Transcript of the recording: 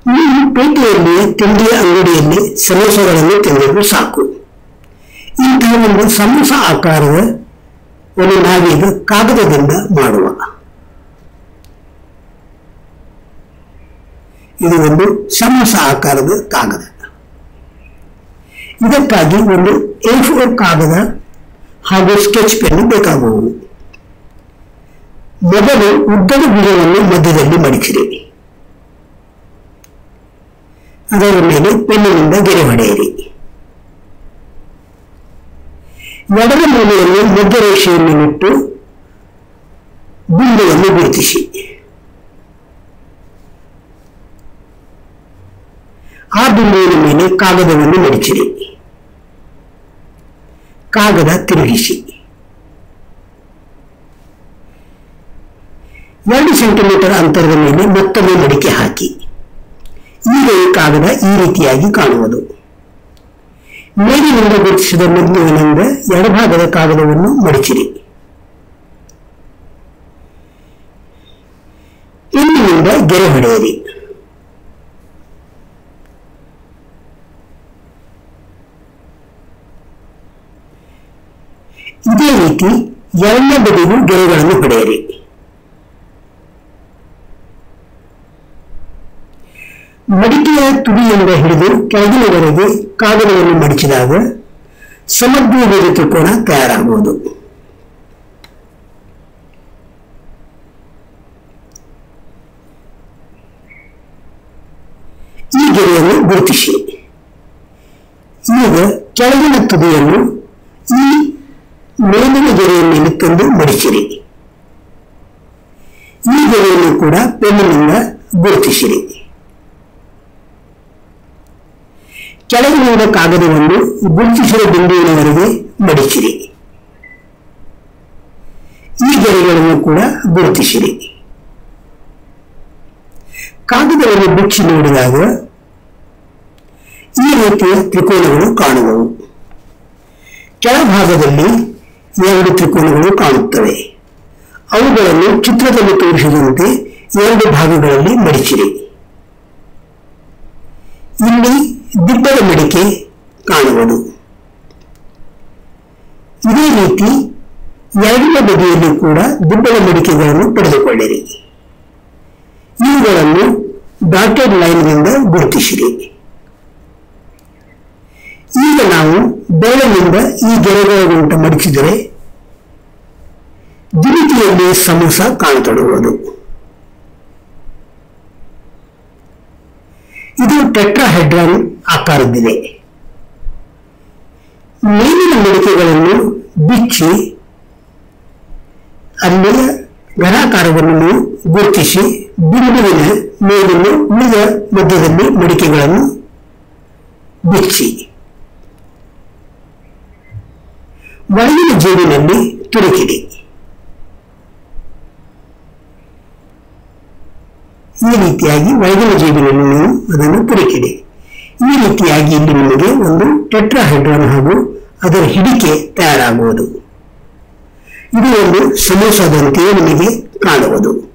ನೀವು ಪೇಟೆಯಲ್ಲಿ ತಿಂಡಿಯ ಅಂಗಡಿಯಲ್ಲಿ ಸಮೋಸಗಳನ್ನು ತಿಂದಿದ್ರು ಸಾಕು ಇಂತಹ ಒಂದು ಸಮೋಸ ಆಕಾರದ ಒಂದು ನಾವೀಗ ಕಾಗದದಿಂದ ಮಾಡುವ ಇದು ಒಂದು ಸಮೋಸ ಆಕಾರದ ಕಾಗದ ಇದಕ್ಕಾಗಿ ಒಂದು ಎ ಫೋರ್ ಕಾಗದ ಹಾಗೂ ಸ್ಕೆಚ್ ಪೆನ್ ಬೇಕಾಗುವುದು ಮೊದಲು ಉದ್ದದ ಬೀಜವನ್ನು ಮಧ್ಯದಲ್ಲಿ ಮಡಿಸಿರಿ ಅದರ ಮೇಲೆ ಪೆನ್ನಿನಿಂದ ಗೆರೆ ಹೊಡೆಯಿರಿ ಎಡದ ಮೂಲೆಯಲ್ಲಿ ಮಧ್ಯರೇಷೆಯನ್ನು ಇಟ್ಟು ಬಿಂದುವನ್ನು ಗುರುತಿಸಿ ಆ ಬಿಂದುವಿನ ಮೇಲೆ ಕಾಗದವನ್ನು ಮಡಿಚಿರಿ ಕಾಗದ ತಿರುಗಿಸಿ ಎರಡು ಸೆಂಟಿಮೀಟರ್ ಅಂತರದ ಮೇಲೆ ಮತ್ತೊಮ್ಮೆ ಮಡಿಕೆ ಹಾಕಿ ಈಗ ಈ ಕಾಗದ ಈ ರೀತಿಯಾಗಿ ಕಾಣುವುದು ಮೇಲಿನಿಂದ ಗುರುತಿಸಿದ ಬಿಂದುವಿನಿಂದ ಎಡಭಾಗದ ಕಾಗದವನ್ನು ಮಡಿಚಿರಿ ಇಂದಿನಿಂದ ಗೆರೆ ಹೊಡೆಯಿರಿ ಇದೇ ರೀತಿ ಎರಡನೇ ಬದಿಗೂ ಗೆರೆಗಳನ್ನು ಹೊಡೆಯಿರಿ ಮಡಿಕೆಯ ತುದಿಯಿಂದ ಹಿಡಿದು ಕೆಳಗಿನವರೆಗೆ ಕಾಗದವನ್ನು ಮಡಿಚಿದಾಗ ಸಮದ್ವಿಭುಜ ತ್ರಿಕೋಣ ತಯಾರಾಗುವುದು ಈ ಗೆರೆಯನ್ನು ಗುರುತಿಸಿ ಈಗ ಕೆಳಗಿನ ತುದಿಯನ್ನು ಈ ಮೇಲಿನ ಗೆರೆಯ ಮೇಲೆ ತಂದು ಮಡಿಸಿರಿ ಈ ಗೆರೆಯನ್ನು ಕೂಡ ಪೆನ್ನಿನಿಂದ ಗುರುತಿಸಿರಿ ಕೆಳಗಿನಿಂದ ಕಾಗದವನ್ನು ಗುರುತಿಸಿದ ಬಿಂದುವಿನವರೆಗೆ ಮಡಿಸಿರಿ ಈ ಗೆರೆಗಳನ್ನು ಕೂಡ ಗುರುತಿಸಿರಿ ಕಾಗದವನ್ನು ಬಿಚ್ಚಿ ನೋಡಿದಾಗ ಈ ರೀತಿಯ ತ್ರಿಕೋನಗಳು ಕಾಣುವವು ಕೆಳಭಾಗದಲ್ಲಿ ಎರಡು ತ್ರಿಕೋನಗಳು ಕಾಣುತ್ತವೆ ಅವುಗಳನ್ನು ಚಿತ್ರದಲ್ಲಿ ತೋರಿಸಿದಂತೆ ಎರಡು ಭಾಗಗಳಲ್ಲಿ ಮಡಿಚಿರಿ ಇಲ್ಲಿ ದಿಬ್ಬದ ಮಡಿಕೆ ಕಾಣುವುದು ಇದೇ ರೀತಿ ಎರಡನೇ ಬದಿಯಲ್ಲಿ ಕೂಡ ದಿಬ್ಬದ ಮಡಿಕೆಗಳನ್ನು ಪಡೆದುಕೊಳ್ಳಿರಿ ಇವುಗಳನ್ನು ಡಾಟೆಡ್ ಲೈನ್ನಿಂದ ಗುರುತಿಸಿರಿ ಈಗ ನಾವು ಬೆರಳಿನಿಂದ ಈ ಗೆರೆಗಳ ಗುಂಟ ಮಡಿಸಿದರೆ ದಿರಿತಿಯಲ್ಲಿ ಸಮೋಸ ಕಾಣತೊಡಗುವುದು ಇದು ಟೆಟ್ರಾಹೆಡ್ರಾನ್ ಆಕಾರದ್ದಿದೆ ಮೇಲಿನ ಮಡಿಕೆಗಳನ್ನು ಬಿಚ್ಚಿ ಅಲ್ಲಿಯ ಘನಾಕಾರವನ್ನು ಗುರುತಿಸಿ ಬಿಂದುವಿನ ಮೇಲಿನ ಉಳಿದ ಮಧ್ಯದಲ್ಲಿ ಮಡಿಕೆಗಳನ್ನು ಬಿಚ್ಚಿ ಒಳಗಿನ ಜೇಬಿನಲ್ಲಿ ತುರುಕಿಡಿ ಈ ರೀತಿಯಾಗಿ ಒಳಗಿನ ಜೇಬಿನಲ್ಲಿ ನೀವು ಅದನ್ನು ತುರುಕಿಡಿ ಈ ರೀತಿಯಾಗಿ ಇಲ್ಲಿ ನಿಮಗೆ ಒಂದು ಟೆಟ್ರಾಹೈಡ್ರಾನ್ ಹಾಗೂ ಅದರ ಹಿಡಿಕೆ ತಯಾರಾಗುವುದು ಇದು ಒಂದು ಸಮೋಸದಂತೆಯೇ ನಿಮಗೆ ಕಾಣುವುದು